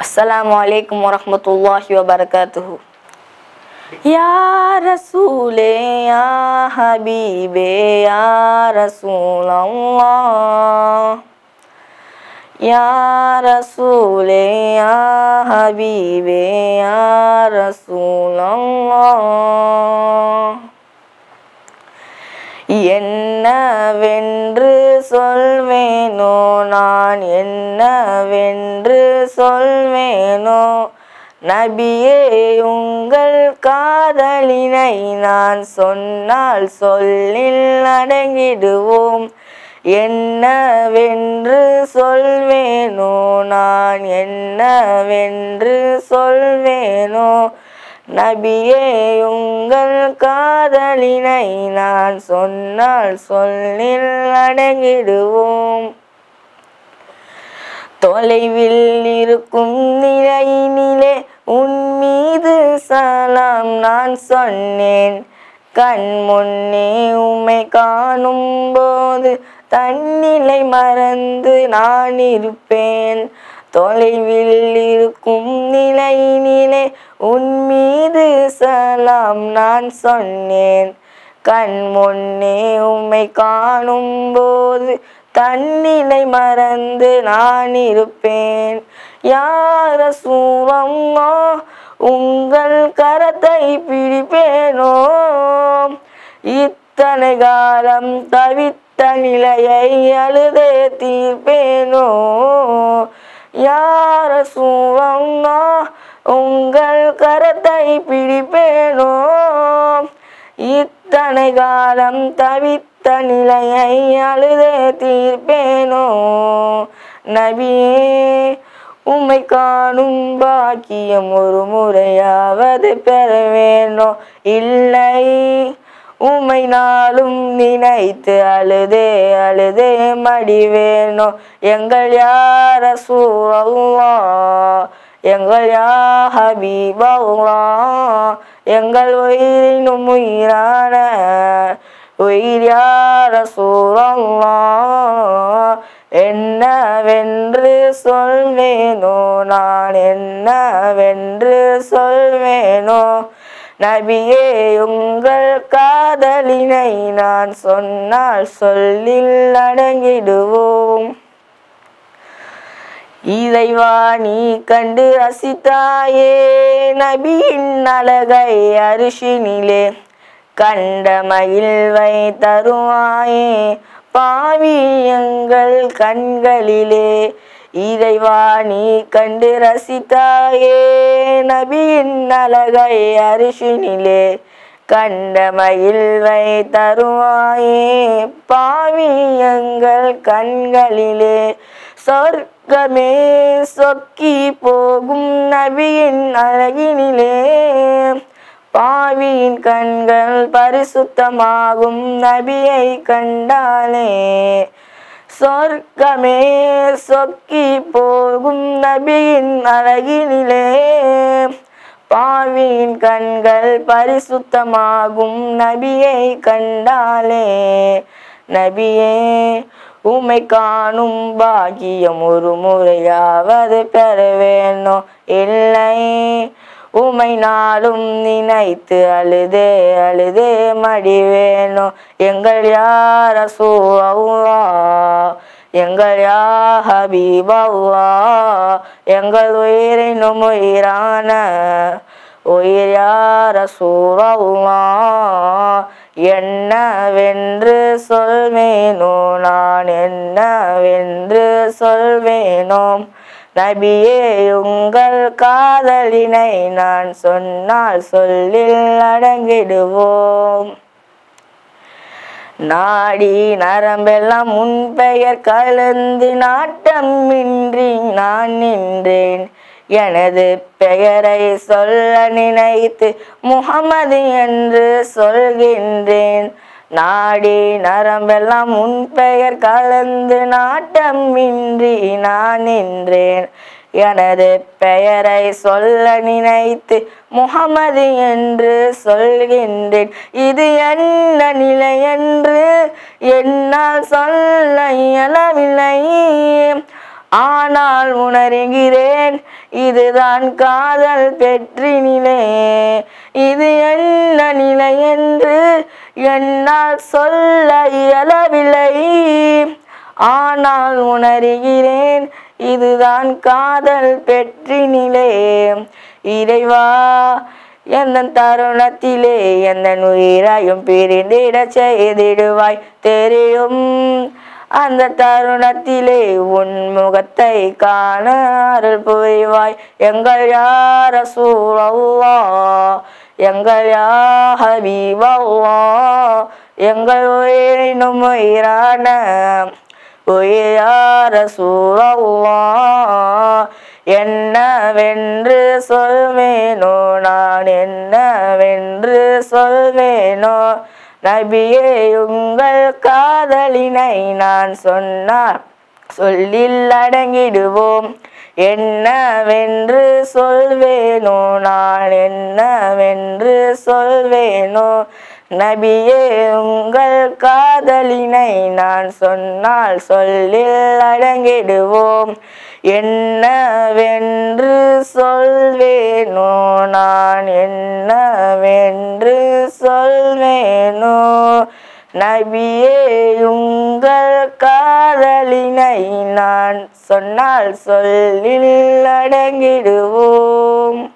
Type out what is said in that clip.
السلام عليكم ورحمة الله وبركاته يا رسول يا حبيبي يا رسول الله يا رسول يا حبيبي يا رسول الله என்னவென்று சொல்வேனோ நான் என்னவென்று சொல்வேனோ நபியே உங்கள் காதலினை நான் சொன்னால் சொல்லில் அடங்கிடுவோம் என்னவென்று சொல்வேனோ நான் என்னவென்று சொல்வேனோ நபியே உங்கள் காதலினை நான் சொன்னால் சொல்லில் அடங்கிடுவோம் தொலைவில் இருக்கும் நிலையினிலே உன் மீது சலாம் நான் சொன்னேன் கண் முன்னே உம்மை காணும் போது தன்னிலை மறந்து நான் இருப்பேன் தொலைவில் இருக்கும் நிலையினிலே உன் மீது சலாம் நான் சொன்னேன் கண் முன்னே உம்மை காணும் போது தன்னிலை மறந்து நான் இருப்பேன் யார சூரம்மா உங்கள் கரத்தை பிடிப்பேனோ இத்தனை காலம் தவித்த நிலையை அழுதே தீர்ப்பேனோ யார சூரம்மா உங்கள் கரத்தை பிடிப்பேனோ இத்தனை காலம் தவித்த நிலையை அழுதே தீர்ப்பேனோ நபியே உம்மை காணும் பாக்கியம் ஒரு முறையாவது பெற வேணும் இல்லை உம்மை நாளும் நினைத்து அழுதே அழுதே மடி வேணும் எங்கள் யார சூழல்லா எங்கள் யா ஹபீபல்லா எங்கள் உயிரினும் உயிரான உயிர் யார சூழல்லா என்னவென்று சொல்வேனோ நான் என்னவென்று சொல்வேனோ நபியே உங்கள் காதலினை நான் சொன்னால் சொல்லில் அடங்கிடுவோம் இறைவா நீ கண்டு ரசித்தாயே நபியின் அழகை அரிசினிலே கண்ட மகிழ்வை தருவாயே பாவி எங்கள் கண்களிலே இறைவா நீ கண்டு ரசித்தாயே நபியின் அழகை அரிசினிலே கண்ட மகிழ்வை தருவாயே பாவி எங்கள் கண்களிலே சொர்க்கமே சொக்கி போகும் நபியின் அழகினிலே பாவியின் கண்கள் பரிசுத்தமாகும் நபியை கண்டாலே சொர்க்கமே சொக்கி போகும் நபியின் அழகினிலே பாவியின் கண்கள் பரிசுத்தமாகும் நபியை கண்டாலே நபியே உம்மை காணும் பாக்கியம் ஒரு முறையாவது பெற வேணும் இல்லை உமை நாளும் நினைத்து அழுதே அழுதே மடி வேணும் எங்கள் யார சூழல்லா எங்கள் யா ஹபீபல்லா எங்கள் உயிரினும் உயிரான உயிர் யார சூழல்லா என்னவென்று சொல்வேனோ நான் என்னவென்று சொல்வேனோ நபியே உங்கள் காதலினை நான் சொன்னால் சொல்லில் அடங்கிடுவோம் நாடி நரம்பெல்லாம் உன் பெயர் கலந்து நாட்டமின்றி நான் நின்றேன் எனது பெயரை சொல்ல நினைத்து முகமது என்று சொல்கின்றேன் நாடி நரம்பெல்லாம் உன் பெயர் கலந்து நாட்டமின்றி நான் நின்றேன் எனது பெயரை சொல்ல நினைத்து முகமது என்று சொல்கின்றேன் இது என்ன நிலை என்று என்னால் சொல்ல இயலவில்லை ஆனால் உணர்கிறேன் இதுதான் காதல் பெற்றினிலே இது என்ன நிலை என்று என்னால் சொல்ல இயலவில்லை ஆனால் உணர்கிறேன் இதுதான் காதல் பெற்றினிலே இறைவா எந்த தருணத்திலே எந்த உயிரையும் பிரிந்திட செய்திடுவாய் தெரியும் அந்த தருணத்திலே உன் முகத்தை காண அருள் புரிவாய் எங்கள் யார சூழல்லா எங்கள் யா ஹபீபல்லா எங்கள் உயிரினும் உயிரான உயிரார சூழல்லா என்னவென்று சொல்வேனோ நான் என்னவென்று சொல்வேனோ நபியே உங்கள் காதலினை நான் சொன்னார் சொல்லில் அடங்கிடுவோம் என்னவென்று சொல்வேனோ நான் என்னவென்று சொல்வேனோ நபியே உங்கள் காதலினை நான் சொன்னால் சொல்லில் அடங்கிடுவோம் என்னவென்று சொல்வேனோ நான் என்னவென்று சொல்வேனோ நபியே உங்கள் காதலினை நான் சொன்னால் சொல்லில் அடங்கிடுவோம்